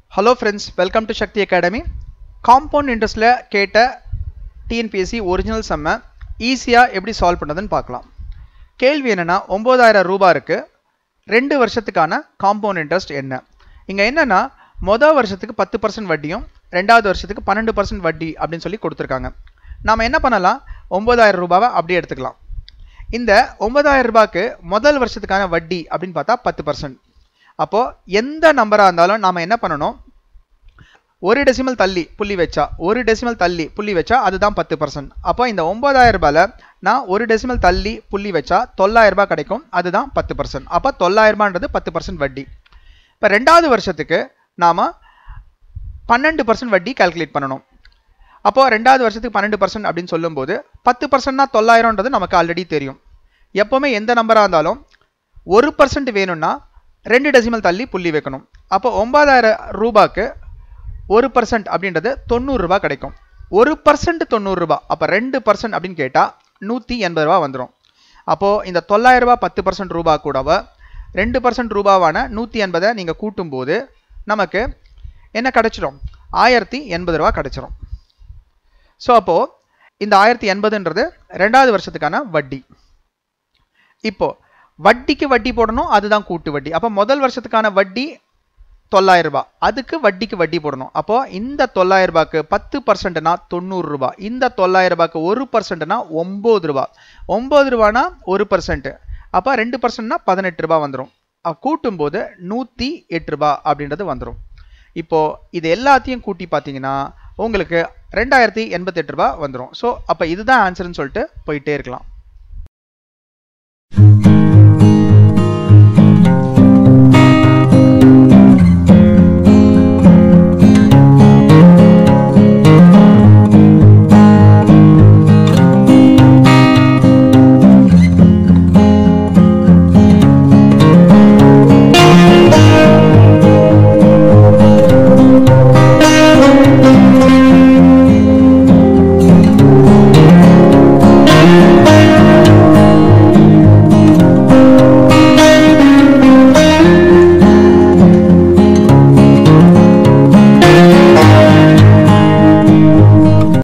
hello friends welcome to Shakti academy compound இன்ட்ரெஸ்ட்டில் கேட்ட TNPSC original செம்ம ஈஸியாக எப்படி சால்வ் பண்ணுறதுன்னு பார்க்கலாம் கேள்வி என்னென்னா ஒம்பதாயிரம் ரூபாய் இருக்குது ரெண்டு வருஷத்துக்கான காம்பவுண்ட் இன்ட்ரெஸ்ட் என்ன இங்கே என்னென்னா மொதல் வருஷத்துக்கு பத்து பர்சன்ட் வட்டியும் ரெண்டாவது வருஷத்துக்கு பன்னெண்டு பர்சன்ட் வட்டி அப்படின்னு சொல்லி கொடுத்துருக்காங்க நாம் என்ன பண்ணலாம் ஒம்பதாயிரம் ரூபாவை அப்படியே எடுத்துக்கலாம் இந்த ஒன்பதாயிரம் ரூபாய்க்கு முதல் வருஷத்துக்கான வட்டி அப்படின்னு பார்த்தா பத்து பர்சன்ட் அப்போது எந்த நம்பராக இருந்தாலும் நாம் என்ன பண்ணணும் ஒரு டெசிமல் தள்ளி புள்ளி வச்சா ஒரு டெசிமல் தள்ளி புள்ளி வச்சா அதுதான் பத்து பர்சன்ட் அப்போ இந்த ஒன்பதாயிரம் ரூபாயில் நான் ஒரு டெசிமல் தள்ளி புள்ளி வச்சா தொள்ளாயிரம் ரூபாய் கிடைக்கும் அதுதான் பத்து பர்சன்ட் அப்போ தொள்ளாயிரம் ரூபான்றது பத்து பர்சன்ட் வட்டி இப்போ ரெண்டாவது வருஷத்துக்கு நாம் பன்னெண்டு பர்சன்ட் வட்டி கால்குலேட் பண்ணணும் அப்போ ரெண்டாவது வருஷத்துக்கு பன்னெண்டு பர்சன்ட் அப்படின்னு சொல்லும்போது பத்து பர்சன்ட்னா தொள்ளாயிரம்ன்றது நமக்கு ஆல்ரெடி தெரியும் எப்போவுமே எந்த நம்பராக இருந்தாலும் ஒரு பர்சன்ட் வேணும்னா ரெண்டு டெசிமல் தள்ளி புள்ளி வைக்கணும் அப்போ ஒன்பதாயிரம் ரூபாய்க்கு ஒரு பர்சன்ட் அப்படின்றது தொண்ணூறுரூபா கிடைக்கும் ஒரு பர்சன்ட் தொண்ணூறுரூபா அப்போ ரெண்டு பர்சன்ட் அப்படின்னு கேட்டால் நூற்றி எண்பது ரூபா வந்துடும் அப்போது இந்த தொள்ளாயிரம் ரூபா பத்து பர்சன்ட் ரூபா கூடவ ரெண்டு பர்சன்ட் ரூபாவான நூற்றி எண்பதை நீங்கள் கூட்டும்போது நமக்கு என்ன கிடைச்சிடும் ஆயிரத்தி எண்பது ரூபா கிடைச்சிரும் ஸோ அப்போது இந்த ஆயிரத்தி எண்பதுன்றது ரெண்டாவது வருஷத்துக்கான வட்டி இப்போ வட்டிக்கு வட்டி போடணும் அதுதான் கூட்டு வட்டி அப்போ முதல் வருஷத்துக்கான வட்டி தொள்ளாயிரம் ரூபாய் அதுக்கு வட்டிக்கு வட்டி போடணும் அப்போ இந்த தொள்ளாயிரம் ரூபாய்க்கு பத்து பர்சன்ட்னா தொண்ணூறு ரூபாய் இந்த தொள்ளாயிரம் ரூபாய்க்கு ஒரு பர்சன்ட்னா ஒம்பது ரூபா ஒம்பது ரூபானா ஒரு பர்சன்ட் அப்போ ரெண்டு பர்சன்ட்னா பதினெட்டு ரூபாய் வந்துடும் கூட்டும்போது நூற்றி எட்டு ரூபாய் அப்படின்றது வந்துடும் இப்போ இது எல்லாத்தையும் கூட்டி பார்த்தீங்கன்னா உங்களுக்கு ரெண்டாயிரத்தி எண்பத்தெட்டு ரூபாய் வந்துடும் ஸோ அப்போ இதுதான் ஆன்சர்னு சொல்லிட்டு போயிட்டே இருக்கலாம்